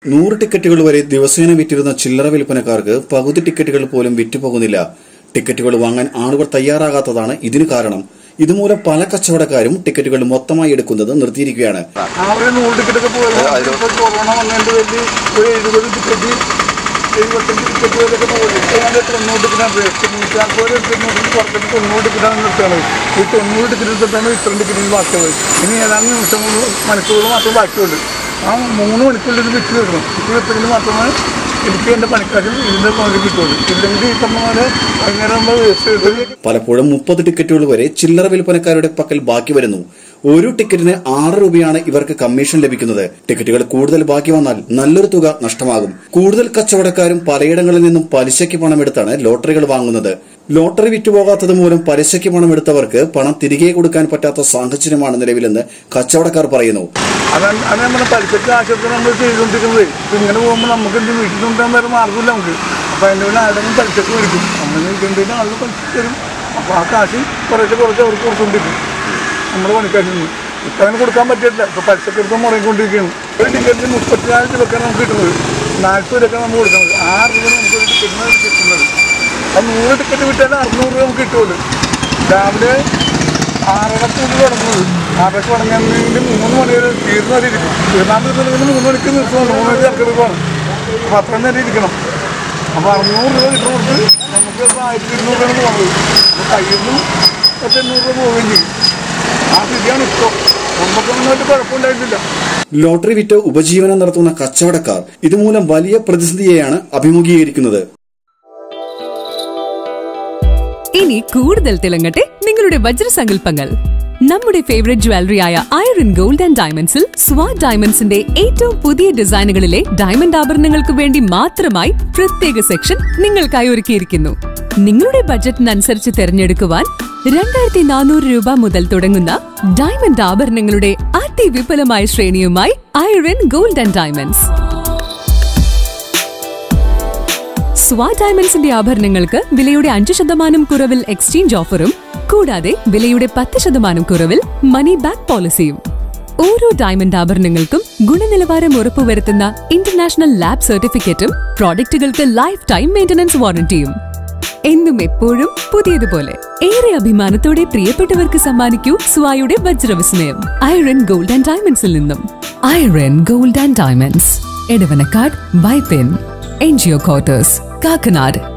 നൂറ് ടിക്കറ്റുകൾ വരെ ദിവസേന വിറ്റിരുന്ന ചില്ലറ വിൽപ്പനക്കാർക്ക് പകുതി ടിക്കറ്റുകൾ പോലും വിറ്റുപോകുന്നില്ല ടിക്കറ്റുകൾ വാങ്ങാൻ ആളുകൾ തയ്യാറാകാത്തതാണ് ഇതിന് കാരണം ഇതുമൂലം പല കച്ചവടക്കാരും ടിക്കറ്റുകൾ മൊത്തമായി എടുക്കുന്നത് നിർത്തിയിരിക്കുകയാണ് അവര് നൂറ് ടിക്കറ്റൊക്കെ പോയത് ഇപ്പൊ കൊറോണ വന്നതിന്റെ പേരിൽ ഒരു എഴുപത് ടിക്കറ്റ് എഴുപത്തഞ്ച് ടിക്കറ്റ് വരെയൊക്കെ പോകുന്നത് ഇപ്പൊ ഞാൻ തൊണ്ണൂറ് ടിക്കറ്റാണ് നൂറ്റി നാൽപ്പത് ടിക്കറ്റിന് പുറത്തേക്ക് തൊണ്ണൂറ് ടിക്കറ്റാണ് നിർത്തുന്നത് ഈ തൊണ്ണൂറ് ടിക്കറ്റ് എടുത്തിട്ടാണ് ഇത്രയും ടിക്കറ്റിന് ബാക്കിയുള്ളത് ഇനി ഏതാനും നിമിഷങ്ങൾ മണിക്കൂറുകൾ മാത്രം ബാക്കിയുള്ളൂ ആ മൂന്ന് മണിക്കൂറിൽ ഇത് വിറ്റ് തീർക്കണം വിറ്റ് തീർത്തെങ്കിൽ മാത്രമേ എനിക്ക് എൻ്റെ പണിക്കാരും ഇതിൻ്റെ പങ്ക് കിട്ടുള്ളൂ ഇല്ലെങ്കിൽ ഈ പറഞ്ഞ പോലെ അങ്ങനെ നമ്മൾ വേസ്റ്റ് ചെയ്ത് പലപ്പോഴും മുപ്പത് ടിക്കറ്റുകൾ വരെ ചില്ലറ വിൽപ്പനക്കാരുടെ പക്കൽ ബാക്കി വരുന്നു ഒരു ടിക്കറ്റിന് ആറ് രൂപയാണ് ഇവർക്ക് കമ്മീഷൻ ലഭിക്കുന്നത് ടിക്കറ്റുകൾ കൂടുതൽ ബാക്കി വന്നാൽ നല്ലൊരു തുക നഷ്ടമാകും കൂടുതൽ കച്ചവടക്കാരും പലയിടങ്ങളിൽ നിന്നും പലിശയ്ക്ക് പണമെടുത്താണ് ലോട്ടറികൾ വാങ്ങുന്നത് ലോട്ടറി വിറ്റുപോകാത്തത് മൂലം പലിശയ്ക്ക് പണമെടുത്തവർക്ക് പണം തിരികെ കൊടുക്കാൻ പറ്റാത്ത സാഹചര്യമാണ് നിലവിലെന്ന് കച്ചവടക്കാർ പറയുന്നു അതാണ് അത് നമ്മുടെ പരിസരത്തെ ആശുപത്രി നമ്മൾ ചെയ്തുകൊണ്ടിരിക്കുന്നത് ഇപ്പം ഇങ്ങനെ പോകുമ്പോൾ നമുക്ക് എന്ത് വീട്ടിൽ കൊണ്ടുപോകാൻ വേറെ മാർഗ്ഗമില്ല നമുക്ക് അപ്പോൾ അതിൻ്റെ കൂടെ ആരുടെയും പലിശക്ക് മേടിക്കും നമ്മൾ ഇതിൻ്റെ ആളുകൾ പലിശ തരും അപ്പോൾ ആ കാശ് കുറേശ്ശെ കുറച്ച് അവർക്ക് കൊടുത്തുകൊണ്ടിരിക്കും നമ്മുടെ പണിക്കാരിൽ നിന്ന് ഇപ്പം അങ്ങനെ കൊടുക്കാൻ പറ്റില്ല ഇപ്പോൾ പലിശക്ക് എടുത്ത് മുറങ്ങിക്കൊണ്ടിരിക്കുകയാണ് ഒരു ടിക്കറ്റിന് മുപ്പത്തിനാല് രൂപക്കാണ് നമുക്ക് കിട്ടുന്നത് നാൽപ്പത് രൂപക്കാണ് നമുക്ക് കൊടുക്കുന്നത് ആറ് രൂപ നമുക്ക് ഒരു ടിക്കറ്റിന് കിട്ടുന്നത് അപ്പം നൂറ് ടിക്കറ്റ് വിറ്റാൽ അറുന്നൂറ് രൂപ നമുക്ക് കിട്ടുമല്ലോ രാവിലെ ആറരക്ക് മുതൽ തുടങ്ങുന്നത് ആറരക്ക് തുടങ്ങുന്നതിന് മൂന്ന് മണി വരെ തീർന്ന വരെ ഇരിക്കും തീർന്നാൻ തീർന്നില്ലെങ്കിൽ മൂന്ന് മണിക്ക് നിർത്തുന്നുണ്ട് മൂന്ന് മണിക്ക് ഇറക്കെടുപ്പാണ് അപ്പോൾ അത്രയും നേരം ഇരിക്കണം അപ്പോൾ അറുന്നൂറ് രൂപ കിട്ടുന്ന കൊടുത്ത് നമുക്ക് ഇപ്പോൾ ആയിരത്തി ഇരുന്നൂറ് രൂപയാണ് പോകുന്നത് അപ്പോൾ കയ്യിൽ നിന്ന് പത്ത് എണ്ണൂറ് രൂപ പോവുകയും ചെയ്യും ആ സ്ഥിതിയാണ് ഇപ്പോൾ നമുക്കൊന്നുമായിട്ട് കുഴപ്പമുണ്ടായിട്ടില്ല ലോട്ടറി വിറ്റ് ഉപജീവനം നടത്തുന്ന കച്ചവടക്കാർ ഇതുമൂലം വലിയ പ്രതിസന്ധിയെയാണ് അഭിമുഖീകരിക്കുന്നത് ഇനി കൂടുതൽ തിളങ്ങട്ടെ നിങ്ങളുടെ വജ്രസങ്കല്പങ്ങൾ നമ്മുടെ ഫേവറേറ്റ് ജ്വല്ലറി ആയ ഐറൻ ഗോൾഡ് ആൻഡ് ഡയമണ്ട്സിൽ സ്വാ ഡയമണ്ട്സിന്റെ ഏറ്റവും പുതിയ ഡിസൈനുകളിലെ ഡയമണ്ട് ആഭരണങ്ങൾക്ക് വേണ്ടി മാത്രമായി പ്രത്യേക സെക്ഷൻ നിങ്ങൾക്കായി ഒരുക്കിയിരിക്കുന്നു നിങ്ങളുടെ ബജറ്റിനനുസരിച്ച് തിരഞ്ഞെടുക്കുവാൻ രണ്ടായിരത്തി നാനൂറ് രൂപ മുതൽ തുടങ്ങുന്ന ഡയമണ്ട് ആഭരണങ്ങളുടെ അതിവിപുലമായ ശ്രേണിയുമായി Airen gold and diamonds Swa ഡയമണ്ട്സിന്റെ ആഭരണങ്ങൾക്ക് വിലയുടെ അഞ്ച് ശതമാനം കുറവിൽ എക്സ്ചേഞ്ച് ഓഫറും കൂടാതെ വിലയുടെ പത്ത് ശതമാനം കുറവിൽ മണി ബാക്ക് പോളിസിയും ഓരോ ഡയമണ്ട് ആഭരണങ്ങൾക്കും ഗുണനിലവാരം ഉറപ്പുവരുത്തുന്ന ഇന്റർനാഷണൽ ലാബ് സർട്ടിഫിക്കറ്റും പ്രോഡക്റ്റുകൾക്ക് ലൈഫ് ടൈം മെയിന്റനൻസ് വാറന്റിയും എന്നും എപ്പോഴും പുതിയതുപോലെ ഏറെ അഭിമാനത്തോടെ പ്രിയപ്പെട്ടവർക്ക് സമ്മാനിക്കൂ സ്വായുടെ വജ്രവിസ്മയം ഐറൻ ഗോൾഡ് ആൻഡ് ഡയമണ്ട്സിൽ നിന്നും Airen gold and diamonds Edavanakkad Vypin NGO quarters Kakkanad